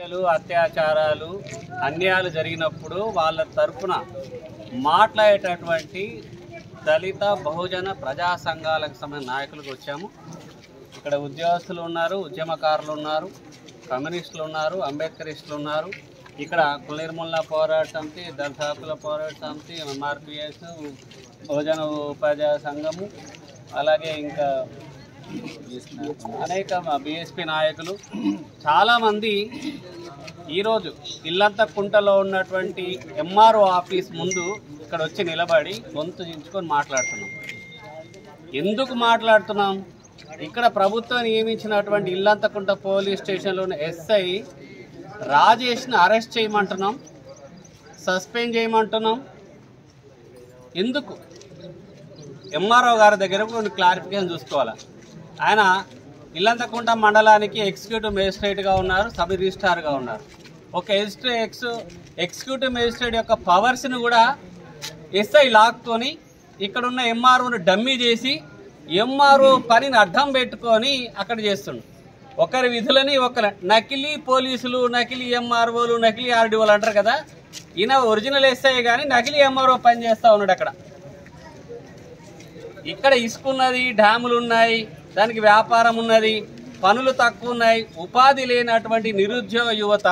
హత్యలు అత్యాచారాలు అన్యాయాలు జరిగినప్పుడు వాళ్ళ తరపున మాట్లాడేటటువంటి దళిత బహుజన ప్రజా సంఘాలకు సంబంధించిన నాయకులకు వచ్చాము ఇక్కడ ఉద్యోగస్తులు ఉన్నారు ఉద్యమకారులు ఉన్నారు కమ్యూనిస్టులు ఉన్నారు అంబేద్కరిస్టులు ఉన్నారు ఇక్కడ కుల నిర్మూలన పోరాట సమితి దళిత హక్కుల పోరాట సమితి ఎంఆర్పిఎస్ బహుజన ఉపాధ్యాయ సంఘము అలాగే ఇంకా అనేక బీఎస్పీ నాయకులు చాలామంది ఈరోజు ఇల్లంత కుంటలో ఉన్నటువంటి ఎంఆర్ఓ ఆఫీస్ ముందు ఇక్కడ వచ్చి నిలబడి గొంతు దించుకొని మాట్లాడుతున్నాం ఎందుకు మాట్లాడుతున్నాం ఇక్కడ ప్రభుత్వం నియమించినటువంటి ఇల్లంతకుంట పోలీస్ స్టేషన్లోని ఎస్ఐ రాజేష్ని అరెస్ట్ చేయమంటున్నాం సస్పెండ్ చేయమంటున్నాం ఎందుకు ఎంఆర్ఓ గారి దగ్గర కొన్ని క్లారిఫికేషన్ చూసుకోవాలి ఆయన ఇల్లంతకుంట మండలానికి ఎగ్జిక్యూటివ్ మేజిస్ట్రేట్గా ఉన్నారు సబ్ రిజిస్ట్రార్గా ఉన్నారు ఒక ఎగ్జిస్ట్రే ఎక్స్ ఎగ్జిక్యూటివ్ మేజిస్ట్రేట్ యొక్క పవర్స్ని కూడా ఎస్ఐ లాక్కొని ఇక్కడ ఉన్న ఎంఆర్ఓను డమ్మీ చేసి ఎంఆర్ఓ పనిని అడ్డం పెట్టుకొని అక్కడ చేస్తుండు ఒకరి విధులని ఒకరు నకిలీ పోలీసులు నకిలీ ఎంఆర్ఓలు నకిలీ ఆర్డీఓలు అంటారు కదా ఈయన ఒరిజినల్ ఎస్ఐ కానీ నకిలీ ఎంఆర్ఓ పని చేస్తూ ఉన్నాడు అక్కడ ఇక్కడ ఇసుక ఉన్నది డ్యాములు ఉన్నాయి దానికి వ్యాపారం ఉన్నది పనులు తక్కువ ఉన్నాయి ఉపాధి లేనటువంటి నిరుద్యోగ యువత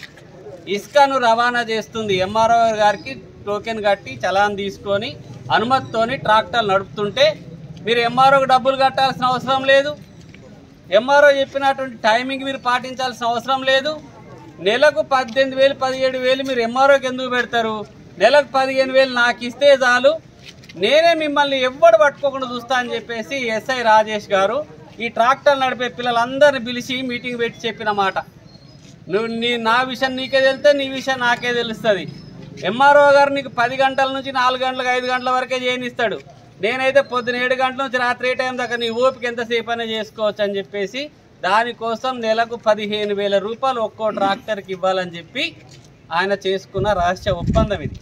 ఇసుకను రవాణా చేస్తుంది ఎంఆర్ఓ గారికి టోకెన్ కట్టి చలాన్ తీసుకొని అనుమతితోని ట్రాక్టర్లు నడుపుతుంటే మీరు ఎంఆర్ఓకి డబ్బులు కట్టాల్సిన అవసరం లేదు ఎంఆర్ఓ చెప్పినటువంటి టైమింగ్ మీరు పాటించాల్సిన అవసరం లేదు నెలకు పద్దెనిమిది వేలు పదిహేడు వేలు మీరు ఎంఆర్ఓకి ఎందుకు పెడతారు నెలకు పదిహేను వేలు నాకు ఇస్తే చాలు నేనే మిమ్మల్ని ఎవ్వడు పట్టుకోకుండా చూస్తా అని చెప్పేసి ఎస్ఐ రాజేష్ గారు ఈ ట్రాక్టర్ నడిపే పిల్లలందరిని పిలిచి మీటింగ్ పెట్టి చెప్పిన మాట నువ్వు నీ నా విషయం నీకే తెలిస్తే నీ విషయం నాకే తెలుస్తుంది ఎంఆర్ఓ గారు నీకు పది గంటల నుంచి నాలుగు గంటలకు ఐదు గంటల వరకే చేయనిస్తాడు నేనైతే పొద్దున ఏడు గంటల నుంచి రాత్రి ఏ టైం దాకా నీ ఓపిక ఎంతసేపు అయినా చేసుకోవచ్చు అని చెప్పేసి దానికోసం నెలకు పదిహేను వేల రూపాయలు ఒక్కో ట్రాక్టర్కి ఇవ్వాలని చెప్పి ఆయన చేసుకున్న రహస్య ఒప్పందం ఇది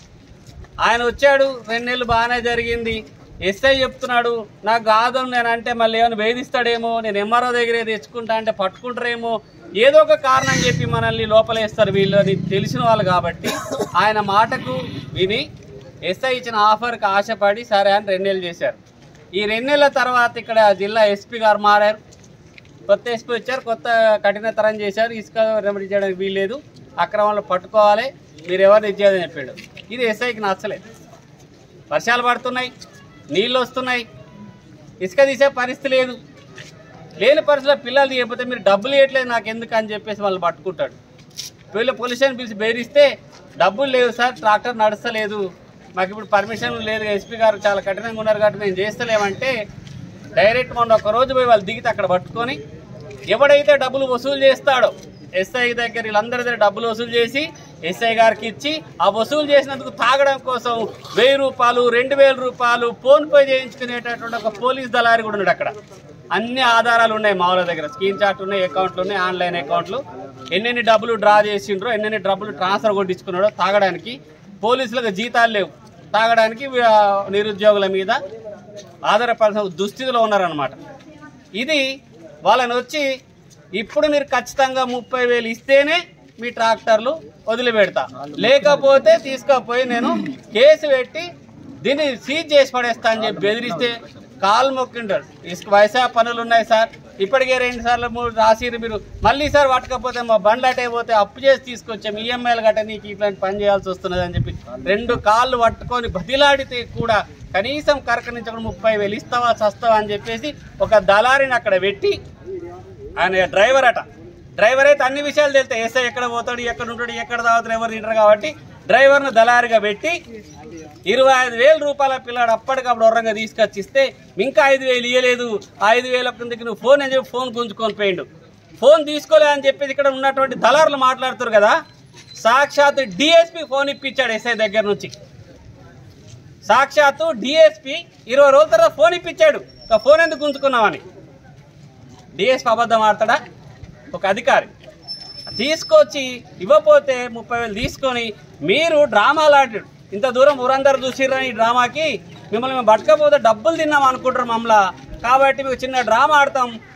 ఆయన వచ్చాడు రెండు నెలలు బాగానే జరిగింది ఎస్ఐ చెప్తున్నాడు నాకు కాదు నేను అంటే మళ్ళీ ఏమైనా వేధిస్తాడేమో నేను ఎంఆర్ఓ దగ్గరే తెచ్చుకుంటా అంటే పట్టుకుంటారేమో ఏదో ఒక కారణం చెప్పి మనల్ని లోపలేస్తారు వీళ్ళు అని తెలిసిన వాళ్ళు కాబట్టి ఆయన మాటకు విని ఎస్ఐ ఇచ్చిన ఆఫర్కి ఆశపడి సరే అని రెండు నెలలు చేశారు ఈ రెండు నెలల తర్వాత ఇక్కడ జిల్లా ఎస్పీ గారు మారారు కొత్త ఎస్పీ వచ్చారు కొత్త కఠినతరం చేశారు ఇసుక రెమెడీ చేయడానికి వీల్లేదు అక్రమంలో పట్టుకోవాలి మీరు ఎవరిని ఇచ్చేదని చెప్పాడు ఇది ఎస్ఐకి నచ్చలేదు వర్షాలు పడుతున్నాయి నీళ్ళు వస్తున్నాయి ఇసుక తీసే పరిస్థితి లేదు లేని పరిస్థితిలో పిల్లలు తీయకపోతే మీరు డబ్బులు ఇవ్వట్లేదు నాకు ఎందుకు అని చెప్పేసి వాళ్ళు పట్టుకుంటాడు వీళ్ళు పొల్యూషన్ పిలిచి బెదిరిస్తే డబ్బులు లేవు సార్ ట్రాక్టర్ నడుస్తలేదు మాకు ఇప్పుడు పర్మిషన్ లేదు ఎస్పీ గారు చాలా కఠినంగా ఉన్నారు కాబట్టి మేము చేస్తలేమంటే డైరెక్ట్ మొన్న ఒక రోజు పోయి వాళ్ళు దిగితే అక్కడ పట్టుకొని ఎవడైతే డబ్బులు వసూలు చేస్తాడో ఎస్ఐ దగ్గర వీళ్ళందరి దగ్గర డబ్బులు వసూలు చేసి ఎస్ఐ గారికి ఇచ్చి ఆ వసూలు చేసినందుకు తాగడం కోసం వెయ్యి రూపాయలు రెండు వేల రూపాయలు ఫోన్ పే చేయించుకునేటటువంటి ఒక పోలీస్ దళారి కూడా ఉన్నాడు అక్కడ అన్ని ఆధారాలు ఉన్నాయి మా వాళ్ళ దగ్గర స్క్రీన్ చాట్ ఉన్నాయి అకౌంట్లు ఉన్నాయి ఆన్లైన్ అకౌంట్లు ఎన్నెన్ని డబ్బులు డ్రా చేసిండ్రో ఎన్నెన్ని డబ్బులు ట్రాన్స్ఫర్ కొట్టించుకున్నాడో తాగడానికి పోలీసులకు జీతాలు లేవు తాగడానికి ఆ, నిరుద్యోగుల మీద ఆధారపడాల్సిన దుస్థితిలో ఉన్నారనమాట ఇది వాళ్ళని వచ్చి ఇప్పుడు మీరు ఖచ్చితంగా ముప్పై వేలు ఇస్తేనే మీ ట్రాక్టర్లు వదిలిపెడతా లేకపోతే తీసుకపోయి నేను కేసు పెట్టి దీన్ని సీజ్ చేసి పడేస్తా అని చెప్పి బెదిరిస్తే కాలు మొక్కింటారు ఇసుక వయసా పనులు ఉన్నాయి సార్ ఇప్పటికే రెండు సార్లు మూడు రాసిరు మీరు మళ్ళీ సార్ పట్టకపోతే మా బండ్లు అటే పోతే అప్పు చేసి తీసుకొచ్చాం ఈఎంఐలు గట్ట నీకు ఇట్లాంటి పని చేయాల్సి వస్తున్నది అని చెప్పి రెండు కాళ్ళు పట్టుకొని బదిలాడితే కూడా కనీసం కరకనించకుండా ముప్పై వేలు ఇస్తావా చస్తావా అని చెప్పేసి ఒక దళారిని అక్కడ పెట్టి ఆయన డ్రైవర్ అట డ్రైవర్ అయితే అన్ని విషయాలు తెలుస్తాయి ఎస్ఐ ఎక్కడ పోతాడు ఎక్కడ ఉంటాడు ఎక్కడ తాగుతాడు ఎవరు తింటారు కాబట్టి డ్రైవర్ను దళారిగా పెట్టి ఇరవై ఐదు వేల రూపాయల పిల్లాడు అప్పటికప్పుడు ఒరంగా తీసుకొచ్చి ఇస్తే ఇంకా ఐదు వేలు ఇవ్వలేదు ఆ ఐదు వేల కిందకి నువ్వు ఫోన్ అని చెప్పి ఫోన్ గుంజుకొని పోయిండు ఫోన్ తీసుకోలే అని చెప్పేసి ఇక్కడ ఉన్నటువంటి దళారులు మాట్లాడుతారు కదా సాక్షాత్ డిఎస్పి ఫోన్ ఇప్పించాడు ఎస్ఐ దగ్గర నుంచి సాక్షాత్తు డిఎస్పి ఇరవై రోజుల తర్వాత ఫోన్ ఇప్పించాడు ఇక ఫోన్ ఎందుకు గుంజుకున్నావని డిఎస్పి అబద్ధం ఆడతాడా ఒక అధికారి తీసుకొచ్చి ఇవ్వపోతే ముప్పై వేలు తీసుకొని మీరు డ్రామాలు ఆడాడు ఇంత దూరం ఊరందరూ చూసిర్రా ఈ డ్రామాకి మిమ్మల్ని మేము పట్టకపోతే డబ్బులు తిన్నాం అనుకుంటారు మమ్మల్ని కాబట్టి మీకు చిన్న డ్రామా ఆడతాం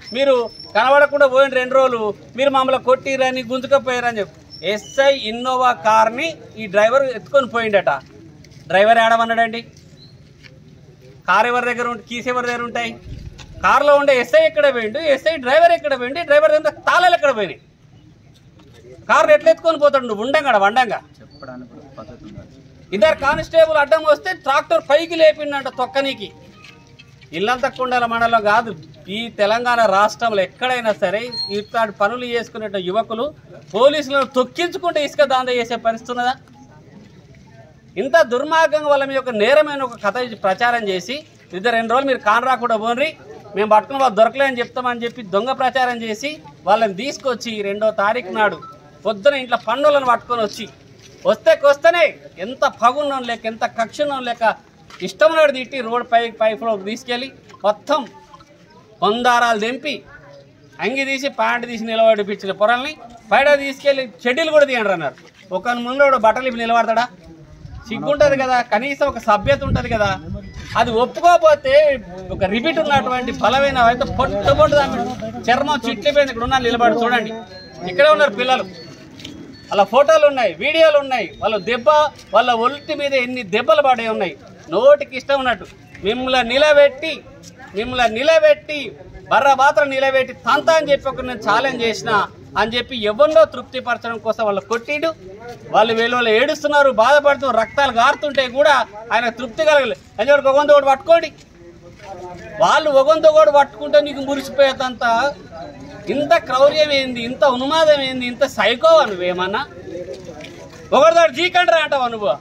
మీరు కనబడకుండా పోయిన రెండు రోజులు మీరు మమ్మల్ని కొట్టిరని గుంజుకపోయారని చెప్పి ఎస్ఐ ఇన్నోవా కార్ని ఈ డ్రైవర్ ఎత్తుకొని పోయిండట డ్రైవర్ ఏడమన్నాడండి కార్ ఎవరి దగ్గర ఉంటే కీస్ ఎవరి దగ్గర ఉంటాయి కార్లో ఉండే ఎస్ఐ ఎక్కడ పోయిండు ఎస్ఐ డ్రైవర్ ఎక్కడ పోయిండు డ్రైవర్ దగ్గర తాళాలు ఎక్కడ పోయినాయి కారు ఎట్లా ఎత్తుకొని పోతాడు నువ్వు ఉండంగా వండంగా చెప్పడానికి కూడా పద్ధతి ఉండాలి ఇద్దరు కానిస్టేబుల్ అడ్డం వస్తే ట్రాక్టర్ పైకి లేపిండంట తొక్కనీకి ఇల్లంత కుండల మండలం కాదు ఈ తెలంగాణ రాష్ట్రంలో ఎక్కడైనా సరే ఇట్లాంటి పనులు చేసుకునే యువకులు పోలీసులను తొక్కించుకుంటే ఇసుక దాందా చేసే పరిస్థితి ఉన్నదా ఇంత దుర్మార్గంగా వాళ్ళ మీ యొక్క నేరమైన ఒక కథ ప్రచారం చేసి ఇద్దరు రెండు రోజులు మీరు కాన్ రాకుండా పోన్రి మేము పట్టుకుని వాళ్ళు దొరకలేని చెప్తామని చెప్పి దొంగ ప్రచారం చేసి వాళ్ళని తీసుకొచ్చి రెండో తారీఖు నాడు పొద్దున ఇంట్లో పండులను పట్టుకొని వచ్చి వస్తే కొస్తేనే ఎంత పగున్నాం లేక ఎంత కక్షున్నాం లేక ఇష్టం నాడు తిట్టి రోడ్ పై పై ఫ్లోకి తీసుకెళ్ళి మొత్తం పొందారాలు తెంపి అంగి తీసి ప్యాంట్ తీసి నిలబడిపించిన పొరల్ని బయట తీసుకెళ్ళి షెడ్యూల్ కూడా తీయండి అన్నారు ఒక ముందు బట్టలు ఇప్పి నిలబడతాడా సిగ్గుంటది కదా కనీసం ఒక సభ్యత ఉంటది కదా అది ఒప్పుకోకపోతే ఒక రిపీట్ ఉన్నటువంటి బలమైన అయితే పొట్టు పొట్టు దాని చర్మం చిట్లిపోయింది ఇక్కడ ఉన్నారు నిలబడి చూడండి ఇక్కడే ఉన్నారు పిల్లలు వాళ్ళ ఫోటోలు ఉన్నాయి వీడియోలు ఉన్నాయి వాళ్ళ దెబ్బ వాళ్ళ ఒంటి మీద ఎన్ని దెబ్బలు పడే ఉన్నాయి నోటికి ఇష్టం ఉన్నట్టు మిమ్మల్ని నిలబెట్టి మిమ్మల్ని నిలబెట్టి బర్ర మాత్రం నిలబెట్టి తంత అని చెప్పి ఒక నేను ఛాలెంజ్ చేసిన అని చెప్పి ఎవరినో తృప్తిపరచడం కోసం వాళ్ళు కొట్టిడు వాళ్ళు వీళ్ళు వాళ్ళు ఏడుస్తున్నారు బాధపడుతూ రక్తాలు గారుతుంటే కూడా ఆయన తృప్తి కలగలేదు అని చెప్పి ఒకంతో ఒకటి పట్టుకోండి వాళ్ళు ఒకంతో కూడా పట్టుకుంటే నీకు మురిసిపోయేదంత ఇంత క్రౌర్యం ఏంది ఇంత ఉన్మాదం ఏంది ఇంత సైకోవా నువ్వేమన్నా ఒకరితో జీకండ్రా అంటావా నువ్వు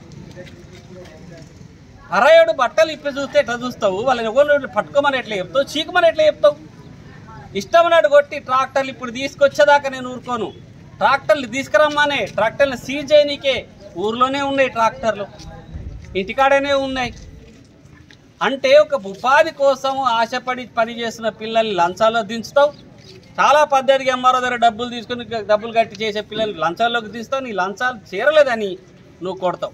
అరయుడు బట్టలు ఇప్పి చూస్తే ఎట్లా చూస్తావు వాళ్ళని ఒకరు పట్టుకోమని ఎట్లా చెప్తావు చీకమని ఎట్లా చెప్తావు ఇష్టమన్నట్టు కొట్టి ట్రాక్టర్లు ఇప్పుడు తీసుకొచ్చేదాకా నేను ఊరుకోను ట్రాక్టర్లు తీసుకురమ్మానే ట్రాక్టర్లు సీజ్ చేయనీకే ఊర్లోనే ఉన్నాయి ట్రాక్టర్లు ఇంటికాడనే ఉన్నాయి అంటే ఒక ఉపాధి కోసం ఆశపడి పనిచేస్తున్న పిల్లల్ని లంచాల్లో దించుతావు చాలా పద్ధతిగా ఎంఆర్ఓ దగ్గర డబ్బులు తీసుకుని డబ్బులు కట్టి చేసే పిల్లల్ని లంచాల్లోకి తీస్తావు నీ లంచాలు చేరలేదని నువ్వు కొడతావు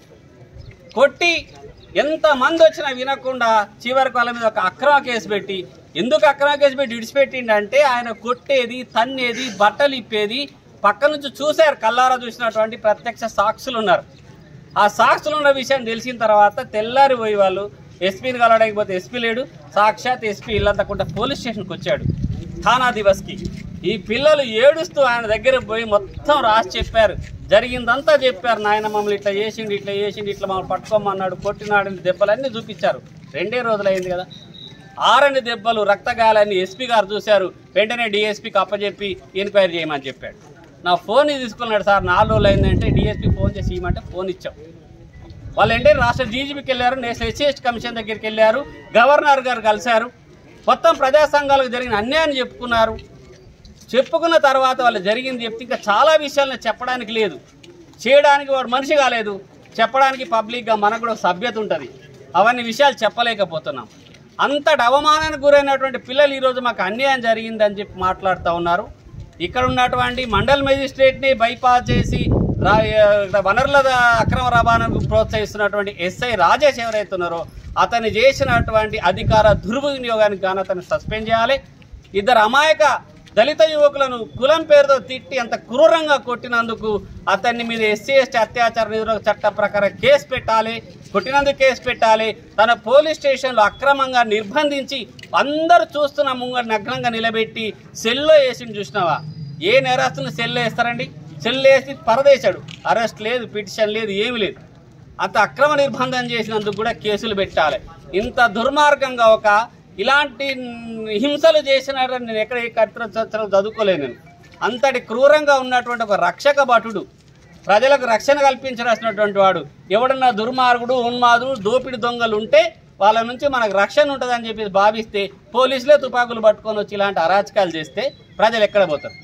కొట్టి ఎంత మంది వచ్చినా వినకుండా చివరికి వాళ్ళ మీద ఒక అక్రమ కేసు పెట్టి ఎందుకు అక్రమ కేసు పెట్టి విడిచిపెట్టిండంటే ఆయన కొట్టేది తన్నేది బట్టలు ఇప్పేది పక్క నుంచి చూశారు కల్లారా చూసినటువంటి ప్రత్యక్ష సాక్షులు ఉన్నారు ఆ సాక్షులు ఉన్న విషయం తెలిసిన తర్వాత తెల్లారి పోయి వాళ్ళు ఎస్పీని కలవడానికి పోతే ఎస్పీ లేడు సాక్షాత్ ఎస్పీ ఇల్లంతకుండా పోలీస్ స్టేషన్కి వచ్చాడు థానా దివస్కి ఈ పిల్లలు ఏడుస్తూ ఆయన దగ్గర పోయి మొత్తం రాసి చెప్పారు జరిగిందంతా చెప్పారు నాయన మమ్మల్ని ఇట్లా చేసిండు ఇట్లా చేసిండు ఇట్లా మమ్మల్ని పట్టుకోమన్నాడు కొట్టినాడని దెబ్బలన్నీ చూపించారు రెండే రోజులు అయింది కదా ఆరని దెబ్బలు రక్తగాయాలన్నీ ఎస్పీ గారు చూశారు వెంటనే డిఎస్పీకి అప్పచెప్పి ఎంక్వైరీ చేయమని చెప్పాడు నా ఫోన్ తీసుకున్నాడు సార్ నాలుగు రోజులు అయిందంటే డిఎస్పీ ఫోన్ చేసి ఇవ్వమంటే ఫోన్ ఇచ్చాం వాళ్ళు ఏంటి రాష్ట్ర డీజీపీకి వెళ్ళారు నేషనల్ ఎస్సీ కమిషన్ దగ్గరికి వెళ్ళారు గవర్నర్ గారు కలిశారు మొత్తం ప్రజా సంఘాలకు జరిగిన అన్యాయం చెప్పుకున్నారు చెప్పుకున్న తర్వాత వాళ్ళు జరిగింది చెప్తే ఇంకా చాలా విషయాలను చెప్పడానికి లేదు చేయడానికి వాడు మనిషి కాలేదు చెప్పడానికి పబ్లిక్గా మనకు కూడా ఒక సభ్యత ఉంటుంది అవన్నీ విషయాలు చెప్పలేకపోతున్నాం అంతటి అవమానానికి గురైనటువంటి పిల్లలు ఈరోజు మాకు అన్యాయం జరిగిందని చెప్పి మాట్లాడుతూ ఉన్నారు ఇక్కడ ఉన్నటువంటి మండల్ మెజిస్ట్రేట్ని బైపాస్ చేసి రా- ఇక్కడ వనరుల అక్రమ రవాణాకు ప్రోత్సహిస్తున్నటువంటి ఎస్ఐ రాజేష్ ఎవరైతే ఉన్నారో అతను చేసినటువంటి అధికార దుర్వినియోగానికి గాను అతను సస్పెండ్ చేయాలి ఇద్దరు అమాయక దళిత యువకులను కులం పేరుతో తిట్టి అంత క్రూరంగా కొట్టినందుకు అతన్ని మీద ఎస్సీ ఎస్టీ అత్యాచార నిరోధక చట్టం ప్రకారం కేసు పెట్టాలి కొట్టినందుకు కేసు పెట్టాలి తన పోలీస్ స్టేషన్లో అక్రమంగా నిర్బంధించి అందరూ చూస్తున్న ముంగ నగ్నంగా నిలబెట్టి సెల్లో వేసి చూసినావా ఏ నేరస్తుని సెల్లో వేస్తారండి సెల్లో వేసి పరదేశాడు అరెస్ట్ లేదు పిటిషన్ లేదు ఏమీ లేదు అంత అక్రమ నిర్బంధం చేసినందుకు కూడా కేసులు పెట్టాలి ఇంత దుర్మార్గంగా ఒక ఇలాంటి హింసలు చేసిన నేను ఎక్కడ ఏ కర్తృత్వం చదువుకోలేను నేను అంతటి క్రూరంగా ఉన్నటువంటి ఒక రక్షక భటుడు ప్రజలకు రక్షణ కల్పించాల్సినటువంటి వాడు ఎవడన్నా దుర్మార్గుడు ఉన్మాదుడు దోపిడి దొంగలు ఉంటే వాళ్ళ నుంచి మనకు రక్షణ ఉంటుందని చెప్పి భావిస్తే పోలీసులే తుపాకులు పట్టుకొని వచ్చి ఇలాంటి అరాచకాలు చేస్తే ప్రజలు ఎక్కడ పోతారు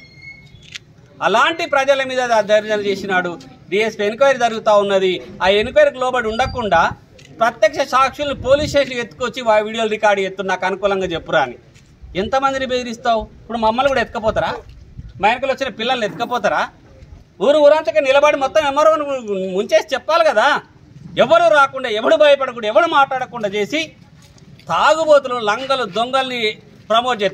అలాంటి ప్రజల మీద దర్జన చేసినాడు డిఎస్పీ ఎంక్వైరీ జరుగుతూ ఉన్నది ఆ ఎంక్వైరీకి లోబడి ఉండకుండా ప్రత్యక్ష సాక్షులు పోలీస్ స్టేషన్కి ఎత్తుకొచ్చి వా వీడియోలు రికార్డు ఎత్తు నాకు అనుకూలంగా చెప్పురా అని ఎంతమందిని బెదిరిస్తావు ఇప్పుడు మమ్మల్ని కూడా ఎత్తుకపోతారా మా వెనకలు వచ్చిన పిల్లల్ని ఎత్తుకపోతారా ఊరు ఊరంతగా నిలబడి మొత్తం ఎవరో ముంచేసి చెప్పాలి కదా ఎవరు రాకుండా ఎవడు భయపడకుండా ఎవడు మాట్లాడకుండా చేసి తాగుబోతులు లంగలు దొంగల్ని ప్రమోట్ చేస్తారు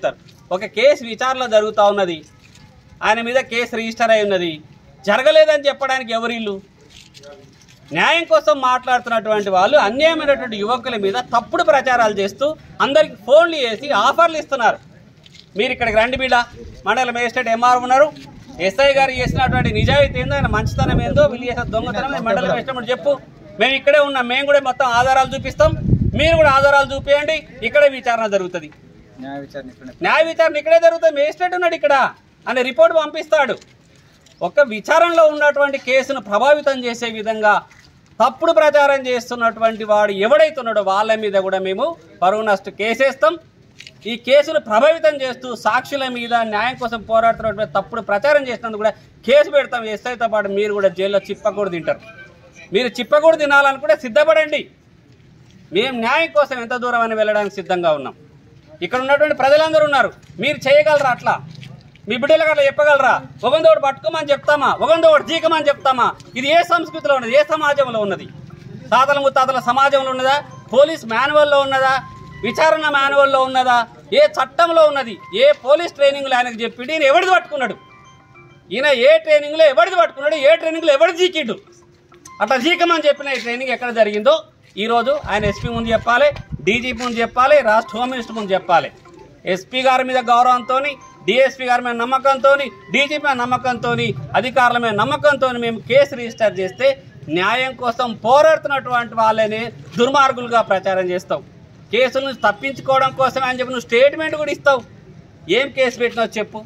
ఒక కేసు విచారణ జరుగుతూ ఉన్నది ఆయన మీద కేసు రిజిస్టర్ అయి ఉన్నది జరగలేదని చెప్పడానికి ఎవరిల్లు న్యాయం కోసం మాట్లాడుతున్నటువంటి వాళ్ళు అన్యాయమైనటువంటి యువకుల మీద తప్పుడు ప్రచారాలు చేస్తూ అందరికి ఫోన్లు చేసి ఆఫర్లు ఇస్తున్నారు మీరు ఇక్కడికి రండి బిడ్డ మండల మేజిస్ట్రేట్ ఎంఆర్ ఉన్నారు ఎస్ఐ గారు చేసినటువంటి నిజాయితీ ఏందో ఆయన మంచితనం ఏందో వీళ్ళు చేసిన దొంగతనం ఈ మండల మేజిస్ట్రేట్ చెప్పు మేము ఇక్కడే ఉన్నాం మేము కూడా మొత్తం ఆధారాలు చూపిస్తాం మీరు కూడా ఆధారాలు చూపించండి ఇక్కడే విచారణ జరుగుతుంది న్యాయ విచారణ ఇక్కడ న్యాయ విచారణ ఇక్కడే జరుగుతుంది మేజిస్ట్రేట్ ఉన్నాడు ఇక్కడ అనే రిపోర్ట్ పంపిస్తాడు ఒక విచారణలో ఉన్నటువంటి కేసును ప్రభావితం చేసే విధంగా తప్పుడు ప్రచారం చేస్తున్నటువంటి వాడు ఎవడైతున్నాడో వాళ్ళ మీద కూడా మేము పరువు నష్ట కేసేస్తాం ఈ కేసును ప్రభావితం చేస్తూ సాక్షుల మీద న్యాయం కోసం పోరాడుతున్నటువంటి తప్పుడు ప్రచారం చేసినందుకు కూడా కేసు పెడతాం ఎస్ఐతో పాటు మీరు కూడా జైల్లో చిప్పకూడదు తింటారు మీరు చిప్పకూడదు తినాలనుకుంటే సిద్ధపడండి మేము న్యాయం కోసం ఎంత దూరం అని వెళ్ళడానికి సిద్ధంగా ఉన్నాం ఇక్కడ ఉన్నటువంటి ప్రజలందరూ ఉన్నారు మీరు చేయగలరా అట్లా మీ బిడ్డలకు అట్లా చెప్పగలరా ఒకరిదోడు పట్టుకోమని చెప్తామా ఒకరిదోడు జీకమని చెప్తామా ఇది ఏ సంస్కృతిలో ఉన్నది ఏ సమాజంలో ఉన్నది తాతల ముత్తాతల సమాజంలో ఉన్నదా పోలీస్ మాన్యువల్లో ఉన్నదా విచారణ మాన్యువల్లో ఉన్నదా ఏ చట్టంలో ఉన్నది ఏ పోలీస్ ట్రైనింగ్లో ఆయనకు చెప్పి ఈయన ఎవరిది పట్టుకున్నాడు ఈయన ఏ ట్రైనింగ్లో ఎవరిది పట్టుకున్నాడు ఏ ట్రైనింగ్లో ఎవరిది జీకిండు అట్లా జీకమని చెప్పిన ఈ ట్రైనింగ్ ఎక్కడ జరిగిందో ఈరోజు ఆయన ఎస్పీ ముందు చెప్పాలి డీజీపీ ముందు చెప్పాలి రాష్ట్ర హోమ్ మినిస్టర్ ముందు చెప్పాలి ఎస్పీ గారి మీద గౌరవంతో డిఎస్పీ గారి మీద నమ్మకంతో డీజీపీ మీద నమ్మకంతో అధికారుల మీద నమ్మకంతో మేము కేసు రిజిస్టర్ చేస్తే న్యాయం కోసం పోరాడుతున్నటువంటి వాళ్ళని దుర్మార్గులుగా ప్రచారం చేస్తావు కేసులను తప్పించుకోవడం కోసం అని చెప్పి నువ్వు స్టేట్మెంట్ కూడా ఇస్తావు ఏం కేసు పెట్టినావు చెప్పు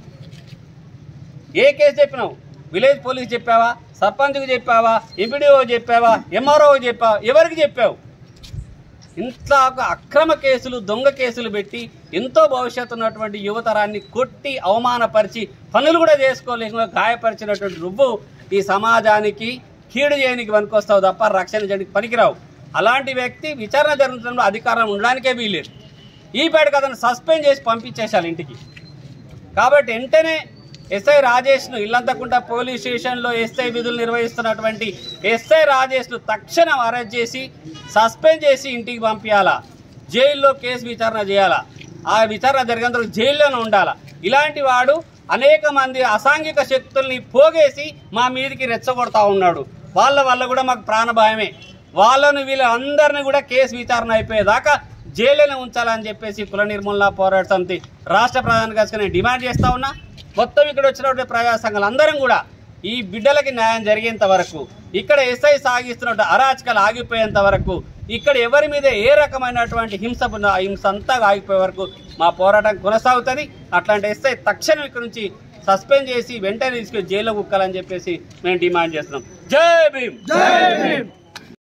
ఏ కేసు చెప్పినావు విలేజ్ పోలీస్ చెప్పావా సర్పంచ్కి చెప్పావా ఎంపీడీఓ చెప్పావా ఎంఆర్ఓ చెప్పావా ఎవరికి చెప్పావు ఇంత అక్రమ కేసులు దొంగ కేసులు పెట్టి ఎంతో భవిష్యత్తు ఉన్నటువంటి యువతరాన్ని కొట్టి అవమానపరిచి పనులు కూడా చేసుకోలేకుండా గాయపరిచినటువంటి నువ్వు ఈ సమాజానికి కీడు చేయడానికి పనికొస్తావు తప్ప రక్షణ చేయడానికి పనికిరావు అలాంటి వ్యక్తి విచారణ జరుగుతున్నప్పుడు అధికారం ఉండడానికే వీల్లేదు ఈ పేటకు అతను సస్పెండ్ చేసి పంపించేశాలి ఇంటికి కాబట్టి వెంటనే ఎస్ఐ రాజేష్ను ఇల్లంతకుంట పోలీస్ స్టేషన్లో ఎస్ఐ విధులు నిర్వహిస్తున్నటువంటి ఎస్ఐ రాజేష్ను తక్షణం అరెస్ట్ చేసి సస్పెండ్ చేసి ఇంటికి పంపించాలా జైల్లో కేసు విచారణ చేయాలా ఆ విచారణ జరిగేందుకు జైల్లోనే ఉండాలా ఇలాంటి వాడు అనేక మంది అసాంఘిక శక్తుల్ని పోగేసి మా మీదికి రెచ్చగొడతా ఉన్నాడు వాళ్ళ వల్ల కూడా మాకు ప్రాణభాయమే వాళ్ళను వీళ్ళందరినీ కూడా కేసు విచారణ అయిపోయేదాకా జైలులోనే ఉంచాలని చెప్పేసి కుల నిర్మూలన పోరాట సమితి రాష్ట్ర ప్రధాన కార్యదర్శిగా నేను డిమాండ్ చేస్తా ఉన్నా మొత్తం ఇక్కడ వచ్చినటువంటి ప్రజా సంఘాలు అందరం కూడా ఈ బిడ్డలకి న్యాయం జరిగేంత వరకు ఇక్కడ ఎస్ఐ సాగిస్తున్న అరాచకాలు ఆగిపోయేంత వరకు ఇక్కడ ఎవరి మీద ఏ రకమైనటువంటి హింస ఉన్న- హింస అంతా ఆగిపోయే వరకు మా పోరాటం కొనసాగుతుంది అట్లాంటి ఎస్ఐ తక్షణం ఇక్కడ నుంచి సస్పెండ్ చేసి వెంటనే తీసుకొని జైల్లో కుక్కాలని చెప్పేసి మేము డిమాండ్ చేస్తున్నాం జై భీమ్